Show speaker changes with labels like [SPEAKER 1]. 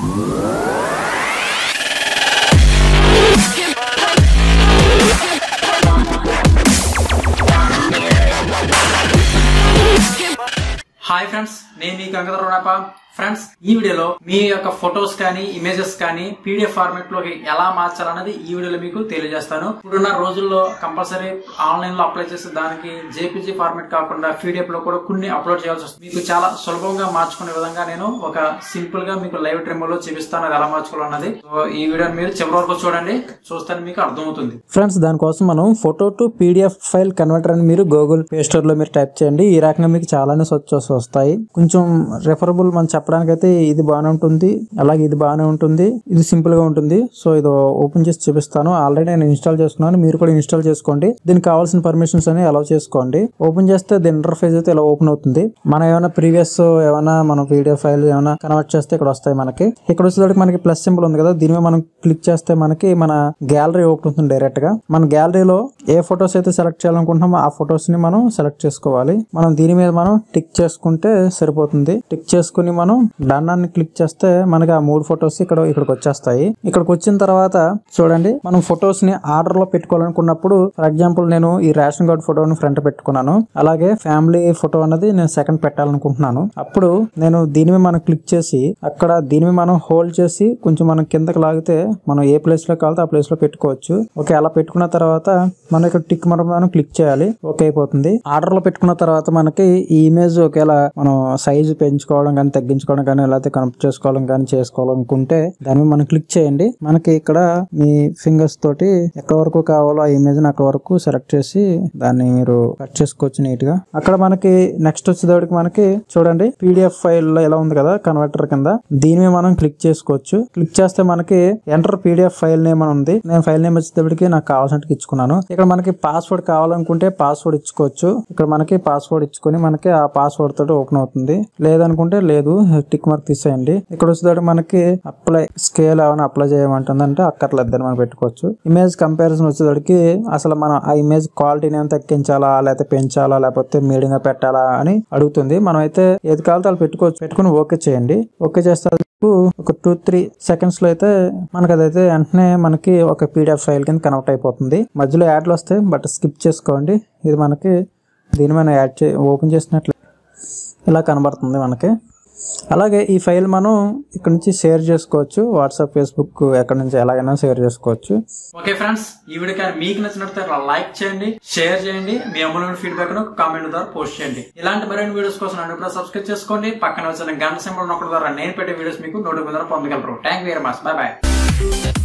[SPEAKER 1] hi friends నేను మీ Gangadhara రాప friends ఈ వీడియోలో మీ యొక్క ఫొటోస్ కానీ ఇమేజెస్ కానీ పీడిఎఫ్ ఫార్మాట్ లోకి ఎలా మార్చాలన్నది ఈ వీడియోలో మీకు తెలియజేస్తాను ఇప్పుడున్న రోజుల్లో కంపల్సరీ ఆన్లైన్ లో అప్లై చేసే దానికి జేపీజీ ఫార్మాట్ కాకుండా పీడిఎఫ్ లో కూడా కొన్ని అప్లోడ్ చేయాల్సి వస్తుంది మీకు చాలా సులభంగా మార్చుకునే విధంగా నేను ఒక సింపుల్ గా మీకు లైవ్ ట్రిమ్ లో చూపిస్తాను అది ఎలా మార్చుకోవాలన్నది సో ఈ వీడియోని మీరు చివరి వరకు చూడండి చూస్తే మీకు అర్థమవుతుంది
[SPEAKER 2] ఫ్రెండ్స్ దానికోసం మనం photo to PDF file converter అని మీరు గూగుల్ ప్లే స్టోర్ లో మీరు టైప్ చేయండి ఈ రకంగా మీకు చాలానే సర్చ్ వస్తాయి కొంచెం రెఫరబుల్ మనం చెప్పడానికి అయితే ఇది బాగానే ఉంటుంది అలాగే ఇది బాగానే ఉంటుంది ఇది సింపుల్ గా ఉంటుంది సో ఇది ఓపెన్ చేసి చూపిస్తాను ఆల్రెడీ నేను ఇన్స్టాల్ చేసుకున్నాను మీరు కూడా ఇన్స్టాల్ చేసుకోండి దీనికి కావాల్సిన పర్మిషన్స్ అని అలౌ చేసుకోండి ఓపెన్ చేస్తే దీని ఇంటర్ఫేస్ అయితే ఇలా ఓపెన్ అవుతుంది మనం ఏమైనా ప్రీవియస్ ఏమైనా మనం పీడిఎఫ్ ఫైల్ ఏమైనా కన్వర్ట్ చేస్తే ఇక్కడ వస్తాయి మనకి ఇక్కడ వచ్చేసరికి మనకి ప్లస్ సింబల్ ఉంది కదా దీని మీద మనం క్లిక్ చేస్తే మనకి మన గ్యాలరీ ఓపెన్ అవుతుంది డైరెక్ట్ గా మన గ్యాలరీలో ఏ ఫొటోస్ అయితే సెలెక్ట్ చేయాలనుకుంటున్నామో ఆ ఫొటోస్ ని మనం సెలెక్ట్ చేసుకోవాలి మనం దీని మీద మనం టిక్ చేసుకుంటే సరిపోతుంది టిక్ చేసుకుని మనం డన్ అని క్లిక్ చేస్తే మనకి ఆ మూడు ఫొటోస్ ఇక్కడ ఇక్కడికి వచ్చేస్తాయి ఇక్కడికి వచ్చిన తర్వాత చూడండి మనం ఫొటోస్ ని ఆర్డర్ లో పెట్టుకోవాలనుకున్నప్పుడు ఫర్ ఎగ్జాంపుల్ నేను ఈ రేషన్ కార్డ్ ఫోటోని ఫ్రంట్ పెట్టుకున్నాను అలాగే ఫ్యామిలీ ఫోటో అనేది నేను సెకండ్ పెట్టాలనుకుంటున్నాను అప్పుడు నేను దీని మీద మనం క్లిక్ చేసి అక్కడ దీని మీద మనం హోల్డ్ చేసి కొంచెం మనం కిందకి లాగితే మనం ఏ ప్లేస్ లో కావాలితే ఆ ప్లేస్ లో పెట్టుకోవచ్చు ఓకే అలా పెట్టుకున్న తర్వాత మనం ఇక్కడ టిక్ మనం మనం క్లిక్ చేయాలి ఓకే అయిపోతుంది ఆర్డర్ లో పెట్టుకున్న తర్వాత మనకి ఈ ఇమేజ్ ఒకేలా మనం సైజు పెంచుకోవడం కానీ తగ్గించుకోవడం కానీ లేకపోతే కనెక్ట్ చేసుకోవడం కానీ చేసుకోవాలనుకుంటే దాని మీద మనం క్లిక్ చేయండి మనకి ఇక్కడ మీ ఫింగర్స్ తోటి ఎక్కడ వరకు కావాలో ఆ ఇమేజ్ ని అక్కడ వరకు సెలెక్ట్ చేసి దాన్ని మీరు కట్ చేసుకోవచ్చు నీట్ గా అక్కడ మనకి నెక్స్ట్ వచ్చేటప్పటికి మనకి చూడండి పీడిఎఫ్ ఫైల్ లో ఎలా ఉంది కదా కన్వర్టర్ కింద దీని మీద మనం క్లిక్ చేసుకోవచ్చు క్లిక్ చేస్తే మనకి ఎంటర్ పీడిఎఫ్ ఫైల్ నేమ్ అని ఉంది నేను ఫైల్ నేమ్ వచ్చేటప్పటికి నాకు కావాల్సినట్టు ఇచ్చుకున్నాను ఇక్కడ మనకి పాస్వర్డ్ కావాలనుకుంటే పాస్వర్డ్ ఇచ్చుకోవచ్చు ఇక్కడ మనకి పాస్వర్డ్ ఇచ్చుకొని మనకి ఆ పాస్వర్డ్ తోటి ఓపెన్ అవుతుంది లేదనుకుంటే లేదు టిక్ మార్క్ తీసేయండి ఇక్కడ వచ్చేటప్పుడు మనకి అప్లై స్కేల్ ఏమైనా అప్లై చేయమంటుంది అంటే అక్కర్లేదు దాన్ని మనం పెట్టుకోవచ్చు ఇమేజ్ కంపారిజన్ వచ్చేటప్పటికి అసలు మనం ఆ ఇమేజ్ క్వాలిటీని ఏమైనా తగ్గించాలా లేకపోతే పెంచాలా లేకపోతే మీడియంగా పెట్టాలా అని అడుగుతుంది మనం అయితే ఏది కావాలో అది పెట్టుకోవచ్చు పెట్టుకుని ఓకే చేయండి ఓకే చేస్తే అది మీకు ఒక టూ త్రీ సెకండ్స్ లో అయితే మనకి అదైతే వెంటనే మనకి ఒక పీడిఎఫ్ ఫైల్ కింద కనెక్ట్ అయిపోతుంది మధ్యలో యాడ్లు వస్తాయి బట్ స్కిప్ చేసుకోండి ఇది మనకి దీని మీద యాడ్ చే ఓపెన్ చేసినట్లు ఇలా కనబడుతుంది మనకి అలాగే ఈ ఫైల్ మనం ఇక్కడ నుంచి షేర్ చేసుకోవచ్చు వాట్సాప్ ఫేస్బుక్ ఎక్కడి నుంచి ఎలాగైనా షేర్ చేసుకోవచ్చు
[SPEAKER 1] ఓకే ఫ్రెండ్స్ ఈ వీడియో కానీ మీకు నచ్చినట్లయితే లైక్ చేయండి షేర్ చేయండి మీ అమూల్యమైన ఫీడ్బ్యాక్ ను కామెంట్ ద్వారా పోస్ట్ చేయండి ఇలాంటి మరిన్ని వీడియోస్ కోసం నన్ను కూడా సబ్స్క్రైబ్ చేసుకోండి పక్కన వచ్చిన గంట సింబల్ నొక్కడం ద్వారా నేను పెట్టే వీడియోస్ మీకు నోటిఫికేషన్ ద్వారా పొందగలరు thank you very much bye bye